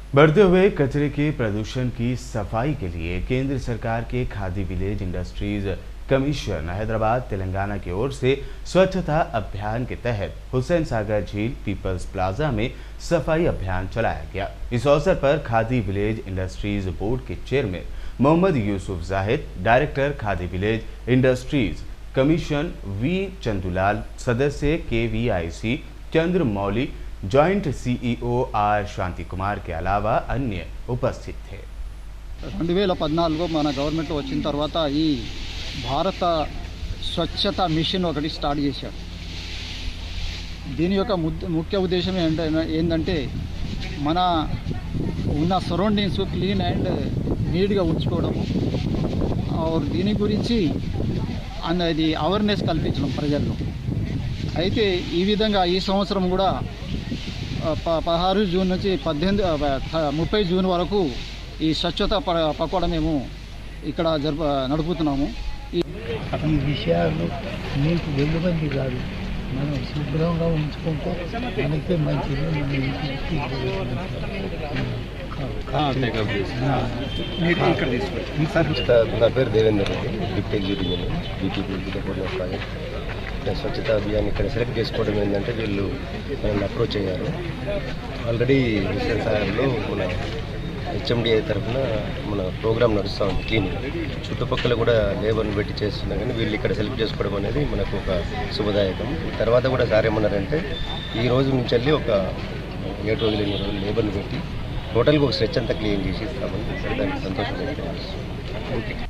बढ़ते हुए कचरे के प्रदूषण की सफाई के लिए केंद्र सरकार के Khadi village industries commission Hyderabad Telangana की ओर से स्वच्छता अभियान के तहत हुसैन सागर झील पीपल्स प्लाजा में सफाई अभियान चलाया गया इस अवसर पर खादी विलेज इंडस्ट्रीज बोर्ड के chairman Mohammed Yusuf Zahid director Khadi village industries commission V Chandulal सदस्य K V I C Chandra Mouli joint CEO R Shanti Kumar के अलावा अन्य उपस्थित थे రెండు వేల పద్నాలుగు మన గవర్నమెంట్ వచ్చిన తర్వాత ఈ భారత స్వచ్ఛత మిషన్ ఒకటి స్టార్ట్ చేశారు దీని యొక్క ముద్- ముఖ్య ఉద్దేశం ఏంట- ఏంటంటే మన ఉన్న సరౌండింగ్స్ క్లీన్ అండ్ నీట్గా ఉంచుకోవడం ఆర్ దీని గురించి అన్నది అవేర్నెస్ కల్పించడం ప్రజల్లో అయితే ఈ విధంగా ఈ సంవత్సరం కూడా ఆ, ప- పదహారు జూన్ నుంచి పద్దెనిమిది ఆ, ప- ముప్పై జూన్ వరకు ఈ స్వచ్ఛత ప- పకోడా మేము ఇక్కడ జరుపు నడుపుతున్నాము ఈ ఈ విషయాలు మీకు వెలువంది కాదు మనం శుభ్రంగా ఉంచుకుంటే మనకే మంచిది మన ఇంటికి స్వచ్ఛత నా పేరు Devender Reddy deputy executive engineer BPP Vijayapur project ఇక్కడ స్వచ్ఛత అభియాన్ ఇక్కడ సెలెక్ట్ చేసుకోవడం ఏంటంటే వీళ్ళు మనల్ని అప్రోచ్ అయ్యారు ఆల్రెడీ హుస్సేన్ సాగర్లో మన హెచ్ఎండిఏ తరఫున మన ప్రోగ్రామ్ నడుస్తూ ఉంది క్లీనింగ్ చుట్టుపక్కల కూడా లేబర్ని పెట్టి చేస్తున్నా కానీ వీళ్ళు ఇక్కడ సెలెక్ట్ చేసుకోవడం అనేది మనకు ఒక శుభదాయకం తర్వాత కూడా సార్ ఏమన్నారంటే ఈ రోజు నుంచి వెళ్ళి ఒక ఏడు రోజులు ఎనిమిది రోజులు లేబర్ని పెట్టి టోటల్గా ఒక స్ట్రెచ్ అంతా క్లీన్ చేసి ఇస్తామని సార్ దానికి సంతోషం వ్యక్తం చేస్తున్నాం. ఓకే